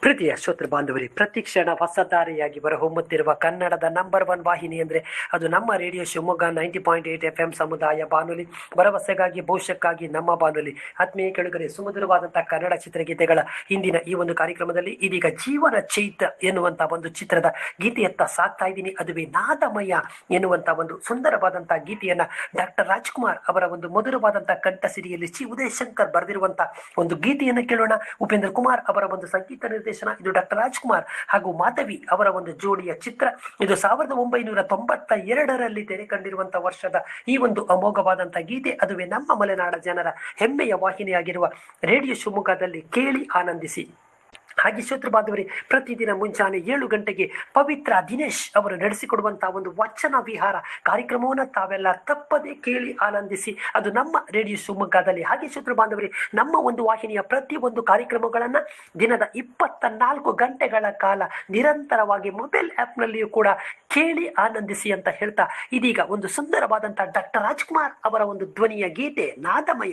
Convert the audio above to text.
ಪ್ರೀತಿಯ ಶ್ರೋತೃ ಬಾಂಧವರಿ ಪ್ರತಿ ಕ್ಷಣ ಹೊಸದಾರಿಯಾಗಿ ಹೊಮ್ಮುತ್ತಿರುವ ಕನ್ನಡದ ನಂಬರ್ ಒನ್ ವಾಹಿನಿ ಅಂದರೆ ಅದು ನಮ್ಮ radio Shivamogga ninety point eight F M ಸಮುದಾಯ ಬಾನುಲಿ ಭರವಸೆಗಾಗಿ ಭವಿಷ್ಯಕ್ಕಾಗಿ ನಮ್ಮ ಬಾನುಲಿ ಆತ್ಮೀಯ ಕೆಳಗರೆ ಸುಮಧುರವಾದಂತಹ ಕನ್ನಡ ಚಿತ್ರಗೀತೆಗಳ ಇಂದಿನ ಈ ಒಂದು ಕಾರ್ಯಕ್ರಮದಲ್ಲಿ ಇದೀಗ ಜೀವನ ಚೈತ ಎನ್ನುವಂತ ಒಂದು ಚಿತ್ರದ ಗೀತೆಯತ್ತ ಸಾಕ್ತಾ ಇದ್ದೀನಿ ಅದುವೇ ನಾದಮಯ ಎನ್ನುವಂತ ಒಂದು ಸುಂದರವಾದಂತಹ ಗೀತೆಯನ್ನ ಡಾಕ್ಟರ್ ರಾಜ್ಕುಮಾರ್ ಅವರ ಒಂದು ಮಧುರವಾದಂತಹ ಕಂಠಸಿರಿಯಲ್ಲಿ ಚಿ ಉದಯಶಂಕರ್ ಬರೆದಿರುವಂತಹ ಒಂದು ಗೀತೆಯನ್ನು ಕೇಳೋಣ ಉಪೇಂದ್ರ ಕುಮಾರ್ ಅವರ ಒಂದು ಸಂಗೀತ ನಿರ್ದೇಶನ ಇದು ಡಾಕ್ಟರ್ ರಾಜ್ಕುಮಾರ್ ಹಾಗೂ ಮಾಧವಿ ಅವರ ಒಂದು ಜೋಡಿಯ ಚಿತ್ರ ಇದು ಸಾವಿರದ ಒಂಬೈನೂರ ತೊಂಬತ್ತ ಎರಡರಲ್ಲಿ ತೆರೆ ಕಂಡಿರುವಂತಹ ವರ್ಷದ ಈ ಒಂದು ಅಮೋಘವಾದಂತಹ ಗೀತೆ ಅದುವೇ ನಮ್ಮ ಮಲೆನಾಡ ಜನರ ಹೆಮ್ಮೆಯ ವಾಹಿನಿಯಾಗಿರುವ ರೇಡಿಯೋ ಶಿವಮೊಗ್ಗದಲ್ಲಿ ಕೇಳಿ ಆನಂದಿಸಿ ಹಾಗೆ ಶ್ರೋತೃ ಬಾಂಧವರೇ ಪ್ರತಿದಿನ ಮುಂಜಾನೆ ಏಳು ಗಂಟೆಗೆ ಪವಿತ್ರ ದಿನೇಶ್ ಅವರು ನಡೆಸಿಕೊಡುವಂತಹ ಒಂದು ವಚನ ವಿಹಾರ ಕಾರ್ಯಕ್ರಮವನ್ನು ತಾವೆಲ್ಲ ತಪ್ಪದೆ ಕೇಳಿ ಆನಂದಿಸಿ ಅದು ನಮ್ಮ ರೇಡಿಯೋ ಶಿವಮೊಗ್ಗದಲ್ಲಿ ಹಾಗೆ ಶ್ರೋತೃ ಬಾಂಧವರೇ ನಮ್ಮ ಒಂದು ವಾಹಿನಿಯ ಪ್ರತಿ ಒಂದು ಕಾರ್ಯಕ್ರಮಗಳನ್ನು ದಿನದ ಇಪ್ಪತ್ತ ನಾಲ್ಕು ಗಂಟೆಗಳ ಕಾಲ ನಿರಂತರವಾಗಿ ಮೊಬೈಲ್ ಆ್ಯಪ್ನಲ್ಲಿಯೂ ಕೂಡ ಕೇಳಿ ಆನಂದಿಸಿ ಅಂತ ಹೇಳ್ತಾ ಇದೀಗ ಒಂದು ಸುಂದರವಾದಂತಹ ಡಾಕ್ಟರ್ ರಾಜ್ಕುಮಾರ್ ಅವರ ಒಂದು ಧ್ವನಿಯ ಗೀತೆ ನಾದಮಯ